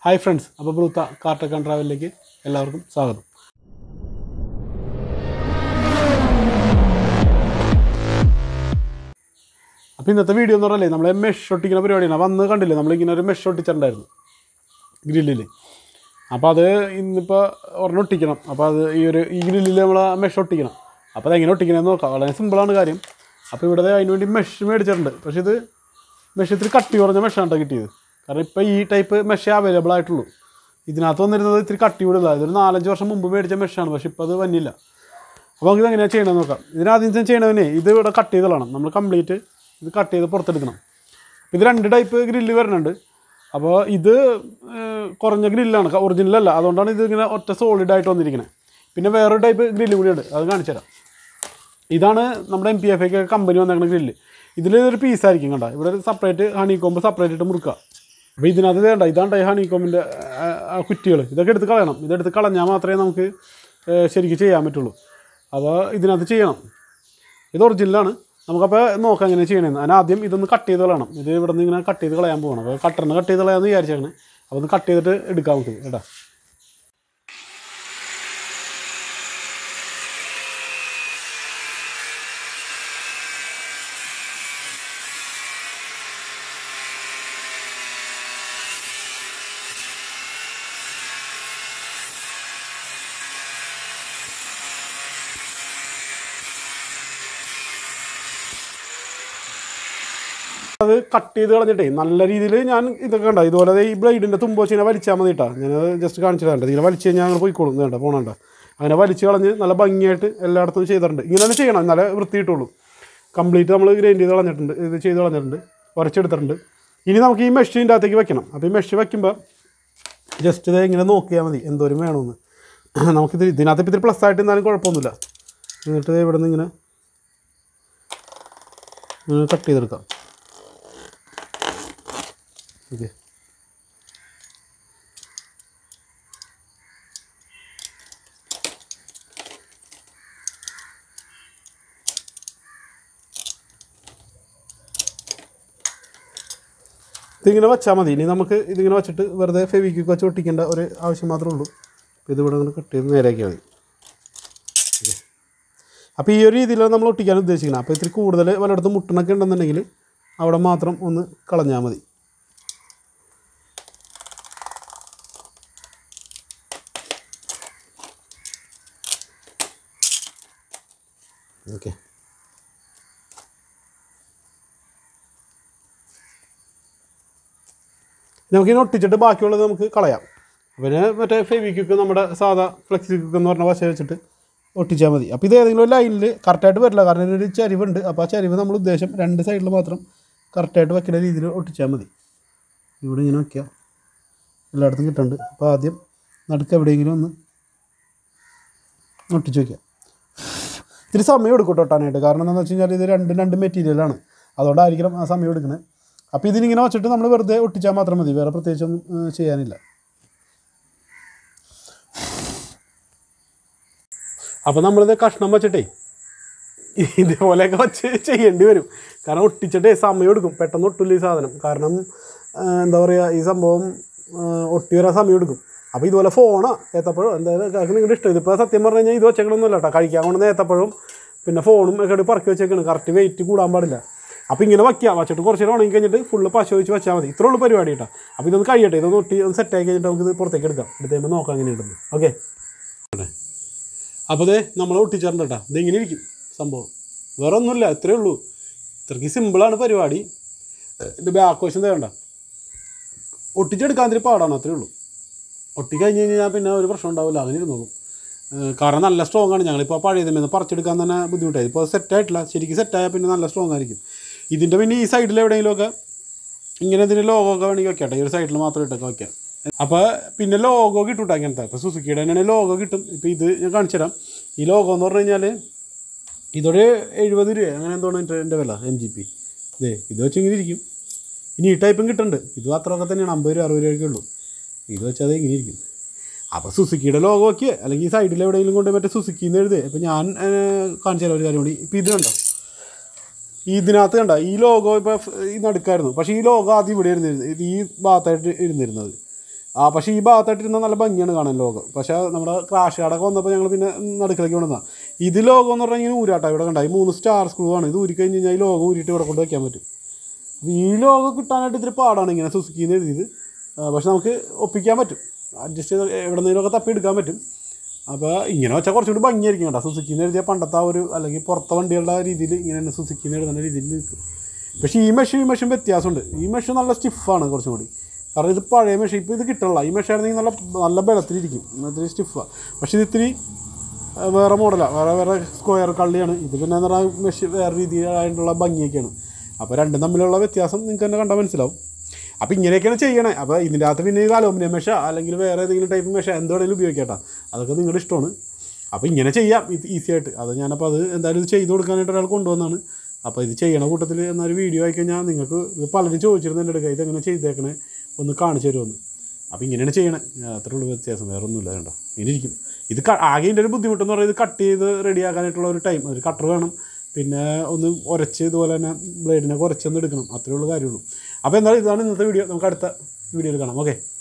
hi friends അപ്പോൾ ബ്രൂത്ത കാർട്ടക്കൺ ട്രാവലിലേക്ക് എല്ലാവർക്കും സ്വാഗതം അപ്പോൾ ഇന്നത്തെ വീഡിയോ എന്ന് പറഞ്ഞാലേ നമ്മളെ മെഷ് ഒട്ടിക്കുന്ന പരിപാടിയാണ് അപ്പോൾ അന്ന് കണ്ടില്ലേ നമ്മളിങ്ങനെ ഒരു മെഷ് ഒട്ടിച്ചിട്ടുണ്ടായിരുന്നു ഗ്രില്ലിൽ അപ്പോൾ അത് ഇന്നിപ്പോൾ ഒരെണ്ണം ഒട്ടിക്കണം അപ്പോൾ അത് ഈ ഒരു ഈ ഗ്രില്ലിൽ നമ്മൾ മെഷ് ഒട്ടിക്കണം അപ്പോൾ അതെങ്ങനെ ഒട്ടിക്കണമെന്ന് നോക്കാം വളരെ സിമ്പിളാണ് കാര്യം അപ്പോൾ ഇവിടെ അതിന് വേണ്ടി മെഷ് മേടിച്ചിട്ടുണ്ട് പക്ഷേ ഇത് മെഷ് ഇത്തിരി കട്ടി കുറഞ്ഞ മെഷാണ് കിട്ടിയത് കാരണം ഇപ്പോൾ ഈ ടൈപ്പ് മെഷേ അവൈലബിൾ ആയിട്ടുള്ളൂ ഇതിനകത്ത് വന്നിരുന്നത് ഇത്തിരി കട്ടി കൂടുതല ഇതൊരു നാലഞ്ച് വർഷം മുമ്പ് മേടിച്ച മെഷാണ് പക്ഷേ ഇപ്പോൾ അത് വന്നില്ല അപ്പോൾ നമുക്ക് ഇതെങ്ങനെയാണ് ചെയ്യണമെന്ന് നോക്കാം ഇതിനാദ്യം തന്നെ ചെയ്യണതിനെ ഇത് ഇവിടെ കട്ട് ചെയ്ത് കളയണം നമ്മൾ കംപ്ലീറ്റ് ഇത് കട്ട് ചെയ്ത് പുറത്തെടുക്കണം ഇത് രണ്ട് ടൈപ്പ് ഗ്രില്ല് വരുന്നുണ്ട് അപ്പോൾ ഇത് ഏഹ്, കുറഞ്ഞ ഗ്രില്ലാണ് ഒറിജിനൽ അല്ല അതുകൊണ്ടാണ് ഇത് ഇങ്ങനെ ഒറ്റ സോളിഡ് ആയിട്ട് വന്നിരിക്കുന്നത് പിന്നെ വേറൊരു ടൈപ്പ് ഗ്രില്ല് കൂടിയുണ്ട് അത് കാണിച്ചു തരാം ഇതാണ് നമ്മുടെ എം പി എഫ് ഒക്കെ കമ്പനി വന്നേക്കുന്ന ഗ്രില്ല് ഇതിൽ ഒരു പീസായിരിക്കും കണ്ട ഇവിടെ ഒരു സെപ്പറേറ്റ് ഹണി കോമ്പ് സെപ്പറേറ്റ് ഇട്ട് മുറുക്കുക അപ്പോൾ ഇതിനകത്ത് വേണ്ട ഇതാണ് ഈ ഹണി കോമ്പിൻ്റെ കുറ്റികൾ ഇതൊക്കെ എടുത്ത് കളയണം ഇതെടുത്ത് കളഞ്ഞാൽ മാത്രമേ നമുക്ക് ഏഹ്, ശരിക്കും ചെയ്യാൻ പറ്റുള്ളൂ അപ്പോൾ ഇതിനകത്ത് ചെയ്യണം ഇത് ഒറിജിനലാണ് നമുക്കപ്പോൾ നോക്കാം എങ്ങനെ ചെയ്യണമെന്ന് അതിന് ആദ്യം ഇതൊന്ന് കട്ട് ചെയ്ത് കളയണം ഇത് ഇവിടെ നിന്ന് ഇങ്ങനെ കട്ട് ചെയ്ത് കളയാൻ പോകണം അപ്പോൾ കട്ടറിന് കട്ട് ചെയ്ത് കളയാമെന്ന് വിചാരിച്ചാണ് അപ്പോൾ ഒന്ന് കട്ട് ചെയ്തിട്ട് എടുക്കാം നമുക്ക് കേട്ടോ അത് കട്ട് ചെയ്ത് കളഞ്ഞിട്ടേ നല്ല രീതിയിൽ ഞാൻ ഇതൊക്കെ കണ്ട ഇതുപോലെ ദേ ഈ ബ്ലേഡിൻ്റെ തുമ്പ് വെച്ച് ഇങ്ങനെ വലിച്ചാൽ മതി കേട്ടോ ഞാനത് ജസ്റ്റ് കാണിച്ചു തരണ്ട ഇങ്ങനെ വലിച്ച് കഴിഞ്ഞാൽ അങ്ങനെ പോയിക്കോളും വേണ്ട പോകണണ്ട അങ്ങനെ വലിച്ച് കളഞ്ഞ് നല്ല ഭംഗിയായിട്ട് എല്ലായിടത്തും ചെയ്തിട്ടുണ്ട് ഇങ്ങനെ ചെയ്യണം എന്നാലേ വൃത്തി കിട്ടുള്ളൂ കംപ്ലീറ്റ് നമ്മൾ ഗ്രൈൻഡ് ചെയ്ത് കളഞ്ഞിട്ടുണ്ട് ഇത് ചെയ്ത് കളഞ്ഞിട്ടുണ്ട് ഉരച്ചെടുത്തിട്ടുണ്ട് ഇനി നമുക്ക് ഈ മെഷീൻ്റെ അകത്തേക്ക് വെക്കണം അപ്പോൾ ഈ മെഷ് വെക്കുമ്പോൾ ജസ്റ്റ് ഇത് ഇങ്ങനെ നോക്കിയാൽ മതി എന്തോരം വേണമെന്ന് നമുക്കിത് ഇതിനകത്ത് ഇപ്പം ഇത്തിരി പ്ലസ് ആയിട്ട് എന്നാലും കുഴപ്പമൊന്നുമില്ല എന്നിട്ട് ദേ ഇവിടെ നിന്ന് ഇങ്ങനെ ഇങ്ങനെ കട്ട് ചെയ്തെടുക്കാം ഓക്കെ ഇതിങ്ങനെ വെച്ചാൽ മതി ഇനി നമുക്ക് ഇതിങ്ങനെ വെച്ചിട്ട് വെറുതെ ഫെവിക്വിക്ക് വെച്ച് ഒട്ടിക്കേണ്ട ഒരു ആവശ്യം മാത്രമേ ഉള്ളൂ ഇത് ഇവിടെ നിന്ന് കട്ട് ചെയ്ത് നേരെയാക്കിയാൽ മതി ഓക്കെ അപ്പോൾ ഈ ഒരു രീതിയിലാണ് നമ്മൾ ഒട്ടിക്കാൻ ഉദ്ദേശിക്കുന്നത് അപ്പോൾ ഇത്തിരി കൂടുതൽ പലയിടത്തും മുട്ടണൊക്കെ ഉണ്ടെന്നുണ്ടെങ്കിൽ അവിടെ മാത്രം ഒന്ന് കളഞ്ഞാൽ മതി ഓക്കെ നമുക്കിനി ഒട്ടിച്ചിട്ട് ബാക്കിയുള്ളത് നമുക്ക് കളയാം പിന്നെ മറ്റേ ഫെവിക്വിക്ക് നമ്മുടെ സാധാ ഫ്ലെക്സി ക്വിക്ക് എന്ന് പറഞ്ഞ വശ വെച്ചിട്ട് ഒട്ടിച്ചാൽ മതി അപ്പോൾ ഇത് ഏതെങ്കിലും ഒരു ലൈനിൽ കറക്റ്റായിട്ട് വരില്ല കാരണം ഇതിനൊരു ചരിവുണ്ട് അപ്പോൾ ആ ചരിവ് നമ്മൾ ഉദ്ദേശം രണ്ട് സൈഡിൽ മാത്രം കറക്റ്റായിട്ട് വെക്കുന്ന രീതിയിൽ ഒട്ടിച്ചാൽ മതി ഇവിടെ ഇങ്ങനെ വയ്ക്കുക എല്ലായിടത്തും കിട്ടുന്നുണ്ട് അപ്പോൾ ആദ്യം നടുക്ക് എവിടെയെങ്കിലും ഒന്ന് ഒട്ടിച്ച് വയ്ക്കുക ഇത്തിരി സമയം എടുക്കും കേട്ടോ ഒട്ടാനായിട്ട് കാരണം എന്താണെന്ന് വെച്ച് കഴിഞ്ഞാൽ ഇത് രണ്ടും രണ്ട് മെറ്റീരിയലാണ് അതുകൊണ്ടായിരിക്കണം ആ സമയം എടുക്കുന്നത് അപ്പോൾ ഇതിനിങ്ങനെ വെച്ചിട്ട് നമ്മൾ വെറുതെ ഒട്ടിച്ചാൽ മാത്രം മതി വേറെ പ്രത്യേകിച്ചൊന്നും ഏഹ്, ചെയ്യാനില്ല അപ്പോൾ നമ്മളിത് കഷ്ണം വെച്ചിട്ടേ ഇതേപോലെയൊക്കെ വെച്ച് ചെയ്യേണ്ടി വരും കാരണം ഒട്ടിച്ചിട്ടേ സമയം എടുക്കും പെട്ടെന്ന് ഒട്ടില്ല ഈ സാധനം കാരണം ഏഹ്, എന്താ പറയുക ഈ സംഭവം ഏഹ്, ഒട്ടി വരാൻ സമയം എടുക്കും അപ്പോൾ ഇതുപോലെ ഫോണോ ഏത്തപ്പഴോ എന്തായാലും കാര്യം നിങ്ങളുടെ ഇഷ്ടം ഇതിപ്പോൾ സത്യം പറഞ്ഞു കഴിഞ്ഞാൽ ഇത് വെച്ചേക്കണമെന്നല്ല കേട്ടോ കഴിക്കാൻ കൊണ്ട് ഏത്തപ്പഴവും പിന്നെ ഫോണും ഒക്കെ എടുത്ത് പറക്കി വെച്ചേക്കാണ് കറക്റ്റ് വെയിറ്റ് കൂടാൻ പാടില്ല അപ്പോൾ ഇങ്ങനെ വയ്ക്കുക വച്ചിട്ട് കുറച്ച് നേരം ഉണങ്ങി കഴിഞ്ഞിട്ട് ഫുള്ള് പശ ഒഴിച്ച് വെച്ചാൽ മതി ഇത്രേ ഉള്ളൂ പരിപാടി കേട്ടോ അപ്പോൾ ഇതൊന്ന് കഴിയട്ടെ ഇതൊന്ന് ഒട്ടി ഒന്ന് സെറ്റ് ആക്കി കഴിഞ്ഞിട്ട് നമുക്ക് ഇത് പുറത്തേക്ക് എടുക്കാം എടുത്ത് കഴിയുമ്പോൾ നോക്കാം എങ്ങനെ ഉണ്ടെന്ന് ഓക്കെ അപ്പോൾ ദേ നമ്മൾ ഒട്ടിച്ചിട്ടുണ്ട് കേട്ടോ ഇത് ഇങ്ങനെ ഇരിക്കും സംഭവം വേറെ ഒന്നുമില്ല ഇത്രയേ ഉള്ളൂ ഇത്രയ്ക്ക് സിമ്പിളാണ് പരിപാടി ഇത് ബാക്ക് വശം വേണ്ട ഒട്ടിച്ചെടുക്കാൻ ഇത്തിരി പാടാണ് അത്രയേ ഉള്ളൂ ഒട്ടി കഴിഞ്ഞ് കഴിഞ്ഞാൽ പിന്നെ ഒരു പ്രശ്നം ഉണ്ടാവില്ല അങ്ങനെ ഇരുന്നോളും ഏഹ് കാരണം നല്ല സ്ട്രോങ് ആണ് ഞങ്ങളിപ്പോൾ പഴയതുമെന്ന് പറിച്ചെടുക്കാൻ തന്നെ ബുദ്ധിമുട്ടായി ഇപ്പോൾ സെറ്റായിട്ടില്ല ശരിക്കും സെറ്റായാൽ പിന്നെ നല്ല സ്ട്രോങ് ആയിരിക്കും ഇതിൻ്റെ പിന്നെ ഈ സൈഡിൽ എവിടെയെങ്കിലുമൊക്കെ ഇങ്ങനെ ഇതിൻ്റെ ലോഗോ ഒക്കെ വേണമെങ്കിൽ വെക്കട്ടെ ഈ ഒരു സൈഡിൽ മാത്രം ഇട്ടൊക്കെ വെക്കാം അപ്പോൾ പിന്നെ ലോഗോ കിട്ടും കേട്ടോ അങ്ങനത്തെ ഇപ്പോൾ സുസുക്കിയുടെ തന്നെയാണ് ലോഗോ കിട്ടും ഇപ്പോൾ ഇത് ഞാൻ കാണിച്ചു തരാം ഈ ലോഗോ എന്ന് പറഞ്ഞു കഴിഞ്ഞാൽ ഇതൊരു എഴുപത് രൂപ അങ്ങനെ എന്തോണ് എൻ്റെ എൻ്റെ വില എം ജി പി ഇതേ ഇത് വെച്ച് ഇങ്ങനെ ഇരിക്കും ഇനി ഈ ടൈപ്പും കിട്ടുന്നുണ്ട് ഇത് അത്രയൊക്കെ തന്നെയാണ് അമ്പത് രൂപ അറുപത് രൂപയൊക്കെ ഉള്ളൂ ഇത് വെച്ചാൽ അത് ഇങ്ങനെ ഇരിക്കും അപ്പോൾ സുസുക്കിയുടെ ലോഗോ ഒക്കെ അല്ലെങ്കിൽ ഈ സൈഡിൽ എവിടെയെങ്കിലും കൊണ്ട് മറ്റേ സുസുക്കി എന്ന് എഴുതേ ഇപ്പോൾ ഞാൻ ഏഹ്, കാണിച്ചു തരാം ഒരു കാര്യം കൂടി ഇപ്പോൾ ഇത് കണ്ടോ ഈ ഇതിനകത്ത് കണ്ട ഈ ലോഗോ ഇപ്പോൾ ഈ നടുക്കായിരുന്നു പക്ഷേ ഈ ലോഗോ ആദ്യം ഇവിടെ ഇരുന്നിരുന്നത് ഇത് ഈ ഭാഗത്തായിട്ട് ഇരുന്നിരുന്നത് ആ പക്ഷേ ഈ ഭാഗത്തായിട്ടിരുന്ന നല്ല ഭംഗിയാണ് കാണാൻ ലോകം പക്ഷേ നമ്മുടെ ക്രാഷ് കാർഡൊക്കെ വന്നപ്പോൾ ഞങ്ങൾ പിന്നെ നടുക്കിലേക്ക് കൊണ്ടുവന്നതാണ് ഇത് ലോകം എന്ന് പറഞ്ഞാൽ ഇങ്ങനെ ഊരാട്ട ഇവിടെ കണ്ടായി മൂന്ന് സ്റ്റാർ സ്ക്രൂ ആണ് ഇത് ഊരി കഴിഞ്ഞ് കഴിഞ്ഞാൽ ഈ ലോകം ഊരിയിട്ട് ഇവിടെ കൊണ്ട് വയ്ക്കാൻ പറ്റും അപ്പോൾ ഈ ലോകം കിട്ടാനായിട്ട് ഇത്തിരി പാടാണ് ഇങ്ങനെ സുസുക്കിന്ന് എഴുതിയത് ആ, പക്ഷെ നമുക്ക് ഒപ്പിക്കാൻ പറ്റും അഡ്ജസ്റ്റ് ചെയ്ത് എവിടെ നിന്നെങ്കിലുമൊക്കെ തപ്പി എടുക്കാൻ പറ്റും അപ്പോൾ ഇങ്ങനെ വെച്ചാൽ കുറച്ചുകൂടി ഭംഗിയായിരിക്കും കേട്ടോ സുസുക്കിന്ന് എഴുതിയ പണ്ടത്തെ ആ ഒരു അല്ലെങ്കിൽ പുറത്തെ വണ്ടികളുടെ രീതിയിൽ ഇങ്ങനെ തന്നെ സുസുക്കിന്ന് എഴുതുന്ന രീതിയിൽ നിൽക്കും പക്ഷേ ഈ മെഷീൻ ഈ മെഷീൻ വ്യത്യാസമുണ്ട് ഈ മെഷീൻ നല്ല സ്റ്റിഫാണ് കുറച്ചും കൂടി കാരണം ഇത് പഴയ മെഷീൻ ഇപ്പോൾ ഇത് കിട്ടണില്ല ഈ മെഷീൻ ആണെങ്കിൽ നല്ല നല്ല ബലത്തിലിരിക്കും ഇത്തിരി സ്റ്റിഫാണ് പക്ഷേ ഇത് ഇത്തിരി ആ, വേറെ മോഡലാണ് വേറെ വേറെ സ്ക്വയർ കള്ളിയാണ് ഇത് പിന്നെ എന്ന് പറഞ്ഞാൽ മെഷീൻ വേറെ രീതിയിലായിട്ടുള്ള ഭംഗിയൊക്കെയാണ് അപ്പോൾ രണ്ടും തമ്മിലുള്ള വ്യത്യാസം നിങ്ങൾക്ക് തന്നെ കണ്ടാൽ മനസ്സിലാവും അപ്പോൾ ഇങ്ങനെയൊക്കെയാണ് ചെയ്യണേ അപ്പോൾ ഇതിൻ്റെ അകത്ത് പിന്നെ ഇത് അലൂമിനിയം മെഷ അല്ലെങ്കിൽ വേറെ ഏതെങ്കിലും ടൈപ്പ് മെഷ എന്ത് വേണമെങ്കിലും ഉപയോഗിക്കട്ടെ അതൊക്കെ നിങ്ങളുടെ ഇഷ്ടമാണ് അപ്പോൾ ഇങ്ങനെ ചെയ്യാം ഇത് ഈസി ആയിട്ട് അത് ഞാനപ്പോൾ അത് എന്തായാലും ഇത് ചെയ്ത് കൊടുക്കാനായിട്ട് ഒരാൾ കൊണ്ടുവന്നാണ് അപ്പോൾ ഇത് ചെയ്യണ കൂട്ടത്തിൽ എന്നൊരു വീഡിയോ ആയിക്കഴിഞ്ഞാൽ നിങ്ങൾക്ക് ഇത് പലരും ചോദിച്ചിരുന്നു എൻ്റെ അടുക്ക ഇതെങ്ങനെ ചെയ്തേക്കണേ ഒന്ന് കാണിച്ചു തരുമെന്ന് അപ്പോൾ ഇങ്ങനെയാണ് ചെയ്യണേ അത്രേ ഉള്ളൂ വ്യത്യാസം വേറെ ഒന്നുമില്ല വേണ്ട ഇങ്ങനെ ഇരിക്കും ഇത് ക- ആകെ ഇതിൻ്റെ ഒരു ബുദ്ധിമുട്ടെന്ന് പറയുന്നത് കട്ട് ചെയ്ത് റെഡിയാക്കാനായിട്ടുള്ള ഒരു ടൈം ഒരു കട്ടർ വേണം പിന്നെ ഒന്ന് ഉരച്ച് ഇതുപോലെ തന്നെ ബ്ലേഡിനെ കുറച്ചൊന്ന് എടുക്കണം അത്രേ ഉള്ളൂ കാര്യമുള്ളൂ അപ്പോൾ എന്തായാലും ഇതാണ് ഇന്നത്തെ വീഡിയോ നമുക്ക് അടുത്ത വീഡിയോയിൽ കാണാം ഓക്കെ